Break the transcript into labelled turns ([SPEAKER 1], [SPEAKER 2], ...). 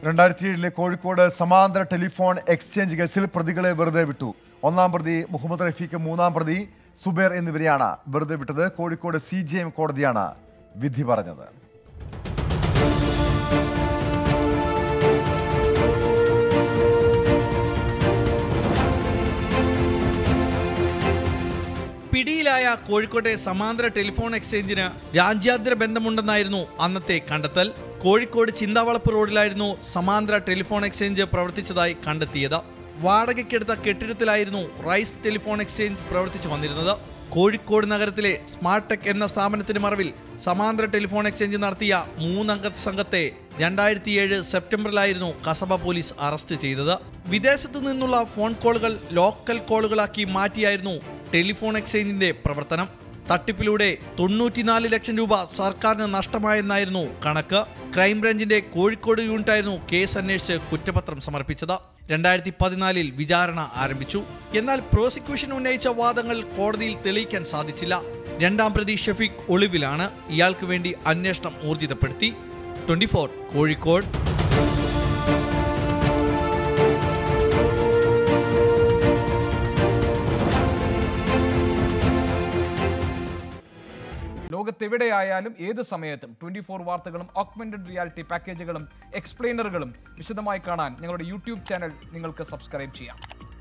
[SPEAKER 1] രണ്ടായിരത്തി ഏഴിലെ കോഴിക്കോട് സമാന്തര ടെലിഫോൺ എക്സ്ചേഞ്ച് കേസിൽ പ്രതികളെ വെറുതെ വിട്ടു ഒന്നാം പ്രതി മുഹമ്മദ് റഫീഖ് മൂന്നാം പ്രതി സുബേർ എന്നിവരെയാണ് വെറുതെ വിട്ടത് കോഴിക്കോട് സി ജെ എം കോടതിയാണ് വിധി പറഞ്ഞത്
[SPEAKER 2] പിടിയിലായ കോഴിക്കോട്ടെ സമാന്തര ടെലിഫോൺ എക്സ്ചേഞ്ചിന് രാജ്യാന്തര ബന്ധമുണ്ടെന്നായിരുന്നു അന്നത്തെ കണ്ടെത്തൽ കോഴിക്കോട് ചിന്താവളപ്പ് റോഡിലായിരുന്നു സമാന്തര ടെലിഫോൺ എക്സ്ചേഞ്ച് പ്രവർത്തിച്ചതായി കണ്ടെത്തിയത് വാടകയ്ക്കെടുത്ത കെട്ടിടത്തിലായിരുന്നു റൈസ് ടെലിഫോൺ എക്സ്ചേഞ്ച് പ്രവർത്തിച്ചു വന്നിരുന്നത് കോഴിക്കോട് നഗരത്തിലെ സ്മാർട്ട് ടെക് എന്ന സ്ഥാപനത്തിന് മറവിൽ സമാന്തര ടെലിഫോൺ എക്സ്ചേഞ്ച് നടത്തിയ മൂന്നംഗ സംഘത്തെ രണ്ടായിരത്തി ഏഴ് സെപ്റ്റംബറിലായിരുന്നു കസബ പോലീസ് അറസ്റ്റ് ചെയ്തത് വിദേശത്ത് നിന്നുള്ള ഫോൺ കോളുകൾ ലോക്കൽ കോളുകളാക്കി മാറ്റിയായിരുന്നു ടെലിഫോൺ എക്സ്ചേഞ്ചിന്റെ പ്രവർത്തനം തട്ടിപ്പിലൂടെ തൊണ്ണൂറ്റിനാല് ലക്ഷം രൂപ സർക്കാരിന് നഷ്ടമായെന്നായിരുന്നു കണക്ക് ക്രൈംബ്രാഞ്ചിന്റെ കോഴിക്കോട് യൂണിറ്റായിരുന്നു കേസ് അന്വേഷിച്ച് കുറ്റപത്രം സമർപ്പിച്ചത് രണ്ടായിരത്തി പതിനാലിൽ വിചാരണ ആരംഭിച്ചു എന്നാൽ പ്രോസിക്യൂഷൻ ഉന്നയിച്ച വാദങ്ങൾ കോടതിയിൽ തെളിയിക്കാൻ സാധിച്ചില്ല രണ്ടാം പ്രതി ഷഫീഖ് ഒളിവിലാണ് ഇയാൾക്ക് വേണ്ടി അന്വേഷണം ഊർജിതപ്പെടുത്തി ട്വന്റി കോഴിക്കോട്
[SPEAKER 3] ലോകത്തെവിടെയായാലും ഏത് സമയത്തും ട്വന്റി ഫോർ വാർത്തകളും ഓഗ്മെന്റഡ് റിയാലിറ്റി പാക്കേജുകളും എക്സ്പ്ലെയിനറുകളും വിശദമായി കാണാൻ ഞങ്ങളുടെ യൂട്യൂബ് ചാനൽ നിങ്ങൾക്ക് സബ്സ്ക്രൈബ് ചെയ്യാം